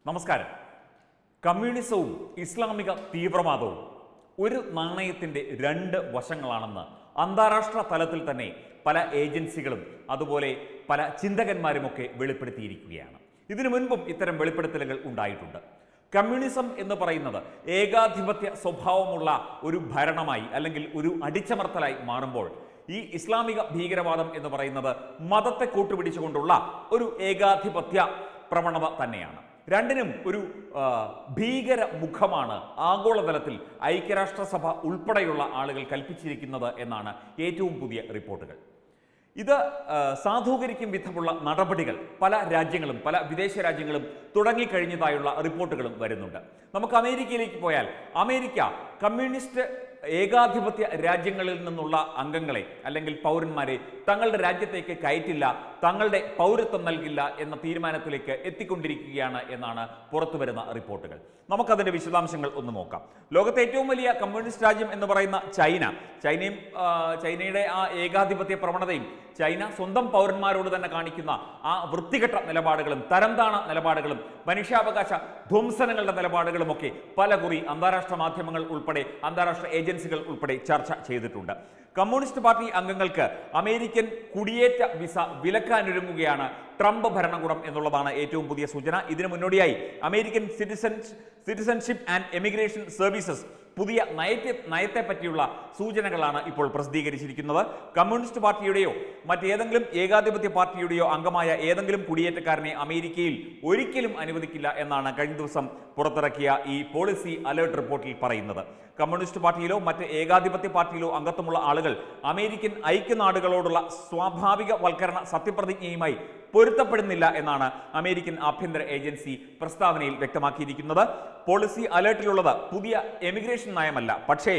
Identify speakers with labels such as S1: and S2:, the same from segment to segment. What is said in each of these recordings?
S1: നമസ്കാരം കമ്മ്യൂണിസവും ഇസ്ലാമിക തീവ്രവാദവും ഒരു നാണയത്തിന്റെ രണ്ട് വശങ്ങളാണെന്ന് അന്താരാഷ്ട്ര തലത്തിൽ തന്നെ പല ഏജൻസികളും അതുപോലെ പല ചിന്തകന്മാരുമൊക്കെ വെളിപ്പെടുത്തിയിരിക്കുകയാണ് ഇതിനു മുൻപും ഇത്തരം വെളിപ്പെടുത്തലുകൾ ഉണ്ടായിട്ടുണ്ട് കമ്മ്യൂണിസം എന്ന് പറയുന്നത് ഏകാധിപത്യ സ്വഭാവമുള്ള ഒരു ഭരണമായി അല്ലെങ്കിൽ ഒരു അടിച്ചമർത്തലായി മാറുമ്പോൾ ഈ ഇസ്ലാമിക ഭീകരവാദം എന്ന് പറയുന്നത് മതത്തെ കൂട്ടുപിടിച്ചുകൊണ്ടുള്ള ഒരു ഏകാധിപത്യ പ്രവണത തന്നെയാണ് രണ്ടിനും ഒരു ആ, ഭീകര മുഖമാണ് ആഗോളതലത്തിൽ ഐക്യരാഷ്ട്രസഭ ഉൾപ്പെടെയുള്ള ആളുകൾ കൽപ്പിച്ചിരിക്കുന്നത് എന്നാണ് ഏറ്റവും പുതിയ റിപ്പോർട്ടുകൾ ഇത് ആ, സാധൂകരിക്കും വിധമുള്ള നടപടികൾ പല രാജ്യങ്ങളും പല വിദേശ രാജ്യങ്ങളും തുടങ്ങിക്കഴിഞ്ഞതായുള്ള റിപ്പോർട്ടുകളും വരുന്നുണ്ട് നമുക്ക് അമേരിക്കയിലേക്ക് പോയാൽ അമേരിക്ക കമ്മ്യൂണിസ്റ്റ് ഏകാധിപത്യ രാജ്യങ്ങളിൽ നിന്നുള്ള അംഗങ്ങളെ അല്ലെങ്കിൽ പൗരന്മാരെ തങ്ങളുടെ രാജ്യത്തേക്ക് കയറ്റില്ല തങ്ങളുടെ പൗരത്വം നൽകില്ല എന്ന തീരുമാനത്തിലേക്ക് എത്തിക്കൊണ്ടിരിക്കുകയാണ് എന്നാണ് പുറത്തുവരുന്ന റിപ്പോർട്ടുകൾ നമുക്കതിന്റെ വിശദാംശങ്ങൾ ഒന്ന് നോക്കാം ലോകത്തെ ഏറ്റവും വലിയ കമ്മ്യൂണിസ്റ്റ് രാജ്യം എന്ന് പറയുന്ന ചൈന ചൈനയും ആ, ചൈനയുടെ ആ ഏകാധിപത്യ പ്രവണതയും ചൈന സ്വന്തം പൗരന്മാരോട് തന്നെ കാണിക്കുന്ന ആ വൃത്തികെട്ട നിലപാടുകളും തരംതാണ നിലപാടുകളും മനുഷ്യാവകാശ ധ്വംസനങ്ങളുടെ നിലപാടുകളും ഒക്കെ പലകുറി അന്താരാഷ്ട്ര മാധ്യമങ്ങൾ ഉൾപ്പെടെ അന്താരാഷ്ട്ര ഏജൻസികൾ ഉൾപ്പെടെ ചർച്ച ചെയ്തിട്ടുണ്ട് കമ്മ്യൂണിസ്റ്റ് പാർട്ടി അംഗങ്ങൾക്ക് അമേരിക്കൻ കുടിയേറ്റ വിസ വിലക്കാനൊരുങ്ങുകയാണ് ട്രംപ് ഭരണകൂടം എന്നുള്ളതാണ് ഏറ്റവും പുതിയ സൂചന ഇതിനു മുന്നോടിയായി American citizen citizenship and emigration services പുതിയ നയത്തെ നയത്തെ പറ്റിയുള്ള സൂചനകളാണ് ഇപ്പോൾ പ്രസിദ്ധീകരിച്ചിരിക്കുന്നത് കമ്മ്യൂണിസ്റ്റ് പാർട്ടിയുടെയോ മറ്റേതെങ്കിലും ഏകാധിപത്യ പാർട്ടിയുടെയോ അംഗമായ ഏതെങ്കിലും കുടിയേറ്റക്കാരനെ അമേരിക്കയിൽ ഒരിക്കലും അനുവദിക്കില്ല എന്നാണ് കഴിഞ്ഞ ദിവസം പുറത്തിറക്കിയ ഈ പോളിസി അലേർട്ട് റിപ്പോർട്ടിൽ പറയുന്നത് കമ്മ്യൂണിസ്റ്റ് പാർട്ടിയിലോ മറ്റ് ഏകാധിപത്യ പാർട്ടിയിലോ അംഗത്വമുള്ള ആളുകൾ അമേരിക്കൻ ഐക്യനാടുകളോടുള്ള സ്വാഭാവിക വൽക്കരണ സത്യപ്രതിജ്ഞയുമായി പൊരുത്തപ്പെടുന്നില്ല എന്നാണ് അമേരിക്കൻ ആഭ്യന്തര ഏജൻസി പ്രസ്താവനയിൽ വ്യക്തമാക്കിയിരിക്കുന്നത് പോളിസി അലേർട്ടിലുള്ളത് പുതിയ എമിഗ്രേഷൻ നയമല്ല പക്ഷേ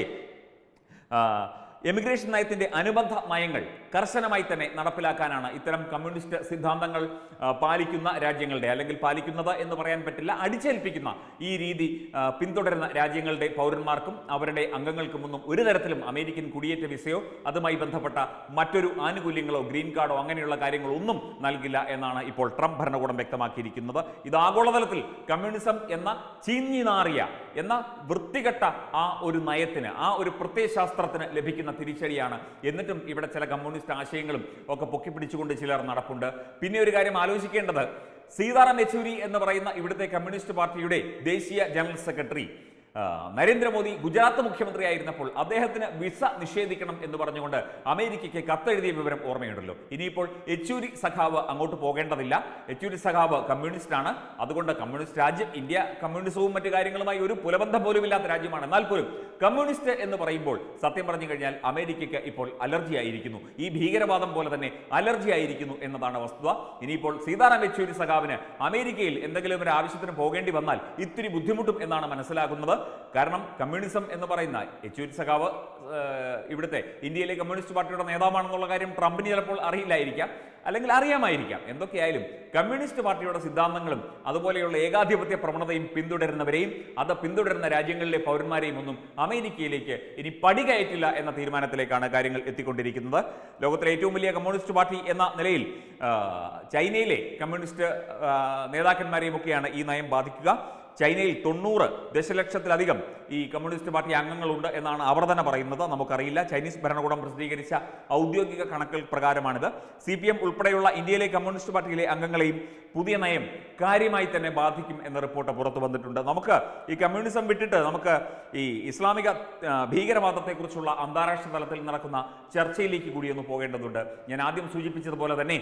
S1: ആ, എമിഗ്രേഷൻ നയത്തിന്റെ അനുബന്ധ നയങ്ങൾ കർശനമായി തന്നെ നടപ്പിലാക്കാനാണ് ഇത്തരം കമ്മ്യൂണിസ്റ്റ് സിദ്ധാന്തങ്ങൾ ആ, പാലിക്കുന്ന രാജ്യങ്ങളുടെ അല്ലെങ്കിൽ പാലിക്കുന്നത് എന്ന് പറയാൻ പറ്റില്ല അടിച്ചേൽപ്പിക്കുന്ന ഈ രീതി ആ, പിന്തുടരുന്ന രാജ്യങ്ങളുടെ പൗരന്മാർക്കും അവരുടെ അംഗങ്ങൾക്കുമൊന്നും ഒരു തരത്തിലും അമേരിക്കൻ കുടിയേറ്റ വിസയോ അതുമായി ബന്ധപ്പെട്ട മറ്റൊരു ആനുകൂല്യങ്ങളോ ഗ്രീൻ കാർഡോ അങ്ങനെയുള്ള കാര്യങ്ങളോ ഒന്നും നൽകില്ല എന്നാണ് ഇപ്പോൾ ട്രംപ് ഭരണകൂടം വ്യക്തമാക്കിയിരിക്കുന്നത് ഇത് ആഗോളതലത്തിൽ കമ്മ്യൂണിസം എന്ന ചീഞ്ഞി നാറിയ എന്ന വൃത്തികെട്ട ആ ഒരു നയത്തിന് ആ ഒരു പ്രത്യയശാസ്ത്രത്തിന് ലഭിക്കുന്ന തിരിച്ചടിയാണ് എന്നിട്ടും ഇവിടെ ചില കമ്മ്യൂണിസ്റ്റ് ആശയങ്ങളും ഒക്കെ പൊക്കിപ്പിടിച്ചുകൊണ്ട് ചിലർ നടപ്പുണ്ട് പിന്നെ ഒരു കാര്യം ആലോചിക്കേണ്ടത് സീതാറാം യെച്ചൂരി എന്ന് പറയുന്ന ഇവിടുത്തെ കമ്മ്യൂണിസ്റ്റ് പാർട്ടിയുടെ ദേശീയ ജനറൽ സെക്രട്ടറി ആ, നരേന്ദ്രമോദി ഗുജറാത്ത് മുഖ്യമന്ത്രി ആയിരുന്നപ്പോൾ അദ്ദേഹത്തിന് വിസ നിഷേധിക്കണം എന്ന് പറഞ്ഞുകൊണ്ട് അമേരിക്കയ്ക്ക് കത്തെഴുതിയ വിവരം ഓർമ്മയുണ്ടല്ലോ ഇനിയിപ്പോൾ യെച്ചൂരി സഖാവ് അങ്ങോട്ട് പോകേണ്ടതില്ല യെച്ചൂരി സഖാവ് കമ്മ്യൂണിസ്റ്റ് ആണ് അതുകൊണ്ട് കമ്മ്യൂണിസ്റ്റ് രാജ്യം ഇന്ത്യ കമ്മ്യൂണിസവും മറ്റു കാര്യങ്ങളുമായി ഒരു പുലബന്ധം പോലും ഇല്ലാത്ത രാജ്യമാണ് എന്നാൽ പോലും കമ്മ്യൂണിസ്റ്റ് എന്ന് പറയുമ്പോൾ സത്യം പറഞ്ഞു കഴിഞ്ഞാൽ അമേരിക്കയ്ക്ക് ഇപ്പോൾ അലർജി ആയിരിക്കുന്നു ഈ ഭീകരവാദം പോലെ തന്നെ അലർജി ആയിരിക്കുന്നു എന്നതാണ് വസ്തുത ഇനിയിപ്പോൾ സീതാറാം യെച്ചൂരി സഖാവിന് അമേരിക്കയിൽ എന്തെങ്കിലും ഒരു ആവശ്യത്തിന് പോകേണ്ടി വന്നാൽ ഇത്തിരി ബുദ്ധിമുട്ടും എന്നാണ് മനസ്സിലാകുന്നത് കാരണം കമ്മ്യൂണിസം എന്ന് പറയുന്ന യെച്ചൂരി സഖാവ് ഏഹ്, ഇവിടുത്തെ ഇന്ത്യയിലെ കമ്മ്യൂണിസ്റ്റ് പാർട്ടിയുടെ നേതാവാണെന്നുള്ള കാര്യം ട്രംപിന് ചിലപ്പോൾ അറിയില്ലായിരിക്കാം അല്ലെങ്കിൽ അറിയാമായിരിക്കാം എന്തൊക്കെയായാലും കമ്മ്യൂണിസ്റ്റ് പാർട്ടിയുടെ സിദ്ധാന്തങ്ങളും അതുപോലെയുള്ള ഏകാധിപത്യ പ്രവണതയും പിന്തുടരുന്നവരെയും അത് പിന്തുടരുന്ന രാജ്യങ്ങളിലെ പൗരന്മാരെയും ഒന്നും അമേരിക്കയിലേക്ക് ഇനി പടി കയറ്റില്ല എന്ന തീരുമാനത്തിലേക്കാണ് കാര്യങ്ങൾ എത്തിക്കൊണ്ടിരിക്കുന്നത് ലോകത്തിലെ ഏറ്റവും വലിയ കമ്മ്യൂണിസ്റ്റ് പാർട്ടി എന്ന നിലയിൽ ആ, ചൈനയിലെ കമ്മ്യൂണിസ്റ്റ് ആ, നേതാക്കന്മാരെയും ഒക്കെയാണ് ഈ നയം ബാധിക്കുക ചൈനയിൽ തൊണ്ണൂറ് ദശലക്ഷത്തിലധികം ഈ കമ്മ്യൂണിസ്റ്റ് പാർട്ടി അംഗങ്ങളുണ്ട് എന്നാണ് അവർ തന്നെ പറയുന്നത് നമുക്കറിയില്ല ചൈനീസ് ഭരണകൂടം പ്രസിദ്ധീകരിച്ച ഔദ്യോഗിക കണക്കുകൾ പ്രകാരമാണിത് സി പി എം ഉൾപ്പെടെയുള്ള ഇന്ത്യയിലെ കമ്മ്യൂണിസ്റ്റ് പാർട്ടിയിലെ അംഗങ്ങളെയും പുതിയ നയം കാര്യമായി തന്നെ ബാധിക്കും എന്ന റിപ്പോർട്ട് പുറത്തു വന്നിട്ടുണ്ട് നമുക്ക് ഈ കമ്മ്യൂണിസം വിട്ടിട്ട് നമുക്ക് ഈ ഇസ്ലാമിക ആ, ഭീകരവാദത്തെക്കുറിച്ചുള്ള അന്താരാഷ്ട്ര തലത്തിൽ നടക്കുന്ന ചർച്ചയിലേക്ക് കൂടി ഒന്ന് പോകേണ്ടതുണ്ട് ഞാൻ ആദ്യം സൂചിപ്പിച്ചതുപോലെ തന്നെ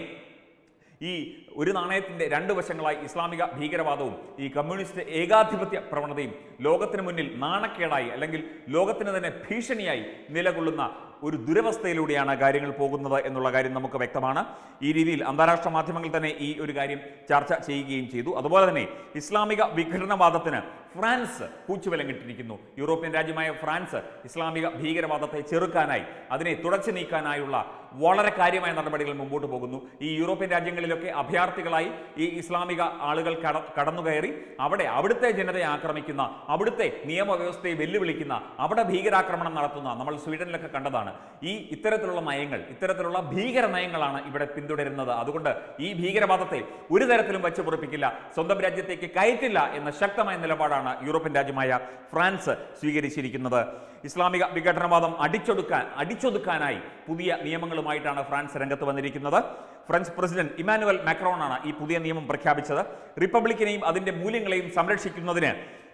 S1: ഈ ഒരു നാണയത്തിന്റെ രണ്ട് വശങ്ങളായി ഇസ്ലാമിക ഭീകരവാദവും ഈ കമ്മ്യൂണിസ്റ്റ് ഏകാധിപത്യ പ്രവണതയും ലോകത്തിന് മുന്നിൽ നാണക്കേടായി അല്ലെങ്കിൽ ലോകത്തിന് തന്നെ ഭീഷണിയായി നിലകൊള്ളുന്ന ഒരു ദുരവസ്ഥയിലൂടെയാണ് കാര്യങ്ങൾ പോകുന്നത് എന്നുള്ള കാര്യം നമുക്ക് വ്യക്തമാണ് ഈ രീതിയിൽ അന്താരാഷ്ട്ര മാധ്യമങ്ങൾ തന്നെ ഈ ഒരു കാര്യം ചർച്ച ചെയ്യുകയും ചെയ്തു അതുപോലെ തന്നെ ഇസ്ലാമിക വിഘടനവാദത്തിന് ഫ്രാൻസ് കൂച്ചുവിലങ്ങിട്ടിരിക്കുന്നു യൂറോപ്യൻ രാജ്യമായ ഫ്രാൻസ് ഇസ്ലാമിക ഭീകരവാദത്തെ ചെറുക്കാനായി അതിനെ തുടച്ചു നീക്കാനായുള്ള വളരെ കാര്യമായ നടപടികൾ മുമ്പോട്ട് പോകുന്നു ഈ യൂറോപ്യൻ രാജ്യങ്ങളിലൊക്കെ അഭയാർത്ഥികളായി ഈ ഇസ്ലാമിക ആളുകൾ കട കടന്നുകയറി അവിടെ അവിടുത്തെ ജനതയെ ആക്രമിക്കുന്ന അവിടുത്തെ നിയമവ്യവസ്ഥയെ വെല്ലുവിളിക്കുന്ന അവിടെ ഭീകരാക്രമണം നടത്തുന്ന നമ്മൾ സ്വീഡനിലൊക്കെ കണ്ടതാണ് എന്നുള്ളതാണ് ഈ ഇത്തരത്തിലുള്ള നയങ്ങൾ ഇത്തരത്തിലുള്ള ഭീകര നയങ്ങളാണ് ഇവിടെ പിന്തുടരുന്നത് അതുകൊണ്ട് ഈ ഭീകരവാദത്തെ ഒരു തരത്തിലും വച്ചു പൊറപ്പിക്കില്ല സ്വന്തം രാജ്യത്തേക്ക് കയറ്റില്ല എന്ന ശക്തമായ നിലപാടാണ് യൂറോപ്യൻ രാജ്യമായ ഫ്രാൻസ് സ്വീകരിച്ചിരിക്കുന്നത് ഇസ്ലാമിക വിഘടനവാദം അടിച്ചൊടുക്കാൻ അടിച്ചൊതുക്കാനായി പുതിയ നിയമങ്ങളുമായിട്ടാണ് ഫ്രാൻസ് രംഗത്ത് വന്നിരിക്കുന്നത് ഫ്രഞ്ച് പ്രസിഡന്റ് ഇമാനുവൽ മാക്രോണാണ് ഈ പുതിയ നിയമം പ്രഖ്യാപിച്ചത് റിപ്പബ്ലിക്കിനെയും അതിന്റെ മൂല്യങ്ങളെയും സംരക്ഷിക്കുന്നതിന്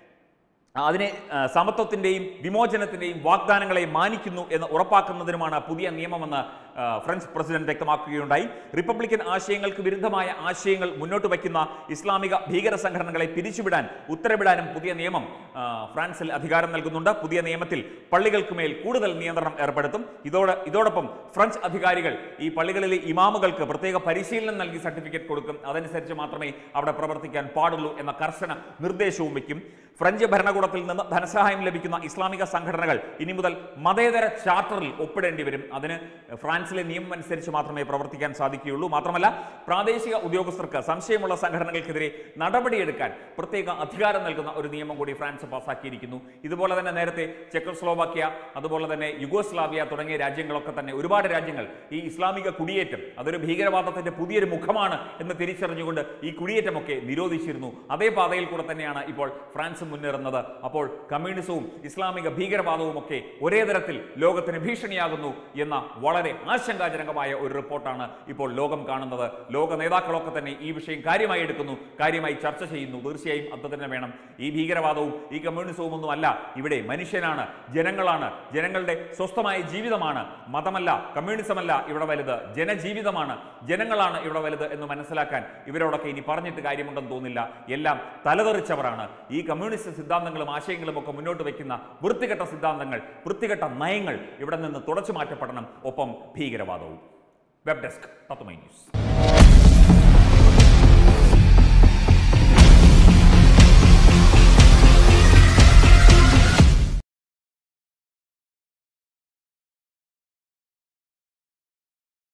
S1: അതിനെ ആ, സമത്വത്തിന്റെയും വിമോചനത്തിന്റെയും വാഗ്ദാനങ്ങളെ മാനിക്കുന്നു എന്ന് ഉറപ്പാക്കുന്നതിനുമാണ് പുതിയ നിയമമെന്ന് ആ, ഫ്രഞ്ച് പ്രസിഡന്റ് വ്യക്തമാക്കുകയുണ്ടായി റിപ്പബ്ലിക്കൻ ആശയങ്ങൾക്ക് വിരുദ്ധമായ ആശയങ്ങൾ മുന്നോട്ട് വയ്ക്കുന്ന ഇസ്ലാമിക ഭീകര സംഘടനകളെ പിരിച്ചുവിടാൻ ഉത്തരവിടാനും പുതിയ നിയമം ആ, ഫ്രാൻസിൽ അധികാരം നൽകുന്നുണ്ട് പുതിയ നിയമത്തിൽ പള്ളികൾക്ക് മേൽ കൂടുതൽ നിയന്ത്രണം ഏർപ്പെടുത്തും ഇതോടെ ഇതോടൊപ്പം ഫ്രഞ്ച് അധികാരികൾ ഈ പള്ളികളിലെ ഇമാമുകൾക്ക് പ്രത്യേക പരിശീലനം നൽകി സർട്ടിഫിക്കറ്റ് കൊടുക്കും അതനുസരിച്ച് മാത്രമേ അവിടെ പ്രവർത്തിക്കാൻ പാടുള്ളൂ എന്ന കർശന നിർദ്ദേശവും വയ്ക്കും ഫ്രഞ്ച് ഭരണകൂടത്തിൽ നിന്ന് ധനസഹായം ലഭിക്കുന്ന ഇസ്ലാമിക സംഘടനകൾ ഇനി മുതൽ മതേതര ചാർട്ടറിൽ ഒപ്പിടേണ്ടി വരും അതിന് ഫ്രാൻസിലെ നിയമം അനുസരിച്ച് മാത്രമേ പ്രവർത്തിക്കാൻ സാധിക്കുകയുള്ളൂ മാത്രമല്ല പ്രാദേശിക ഉദ്യോഗസ്ഥർക്ക് സംശയമുള്ള സംഘടനകൾക്കെതിരെ നടപടിയെടുക്കാൻ പ്രത്യേക അധികാരം നൽകുന്ന ഒരു നിയമം കൂടി ഫ്രാൻസ് പാസാക്കിയിരിക്കുന്നു ഇതുപോലെ തന്നെ നേരത്തെ ചെക്കോസ്ലോവാക്യ അതുപോലെ തന്നെ യുഗോസ്ലാവിയ തുടങ്ങിയ രാജ്യങ്ങളൊക്കെ തന്നെ ഒരുപാട് രാജ്യങ്ങൾ ഈ ഇസ്ലാമിക കുടിയേറ്റം അതൊരു ഭീകരവാദത്തിന്റെ പുതിയൊരു മുഖമാണ് എന്ന് തിരിച്ചറിഞ്ഞുകൊണ്ട് ഈ കുടിയേറ്റമൊക്കെ നിരോധിച്ചിരുന്നു അതേ പാതയിൽ കൂടെ തന്നെയാണ് ഇപ്പോൾ ഫ്രാൻസ് മുന്നേറുന്നത് അപ്പോൾ കമ്മ്യൂണിസവും ഇസ്ലാമിക ഭീകരവാദവും ഒക്കെ ഒരേ തരത്തിൽ ലോകത്തിന് ഭീഷണിയാകുന്നു എന്ന വളരെ ആശങ്കാജനകമായ ഒരു റിപ്പോർട്ടാണ് ഇപ്പോൾ ലോകം കാണുന്നത് ലോക നേതാക്കളൊക്കെ തന്നെ ഈ വിഷയം കാര്യമായി എടുക്കുന്നു കാര്യമായി ചർച്ച ചെയ്യുന്നു തീർച്ചയായും അത് തന്നെ വേണം ഈ ഭീകരവാദവും ഈ കമ്മ്യൂണിസവും ഒന്നും അല്ല ഇവിടെ മനുഷ്യനാണ് ജനങ്ങളാണ് ജനങ്ങളുടെ സ്വസ്ഥമായ ജീവിതമാണ് മതമല്ല കമ്മ്യൂണിസമല്ല ഇവിടെ വലുത് ജനജീവിതമാണ് ജനങ്ങളാണ് ഇവിടെ വലുത് എന്ന് മനസ്സിലാക്കാൻ ഇവരോടൊക്കെ ഇനി പറഞ്ഞിട്ട് കാര്യമുണ്ടെന്ന് തോന്നില്ല എല്ലാം തലതെറിച്ചവരാണ് ഈ കമ്മ്യൂണിസ്റ്റ് സിദ്ധാന്തങ്ങളും ആശയങ്ങളും ഒക്കെ മുന്നോട്ട് വയ്ക്കുന്ന വൃത്തികെട്ട സിദ്ധാന്തങ്ങൾ വൃത്തികെട്ട നയങ്ങൾ ഇവിടെ നിന്ന് തുടച്ചു മാറ്റപ്പെടണം ഒപ്പം ഭീകരവാദവും വെബ് ഡെസ്ക് തത്വമൈ ന്യൂസ്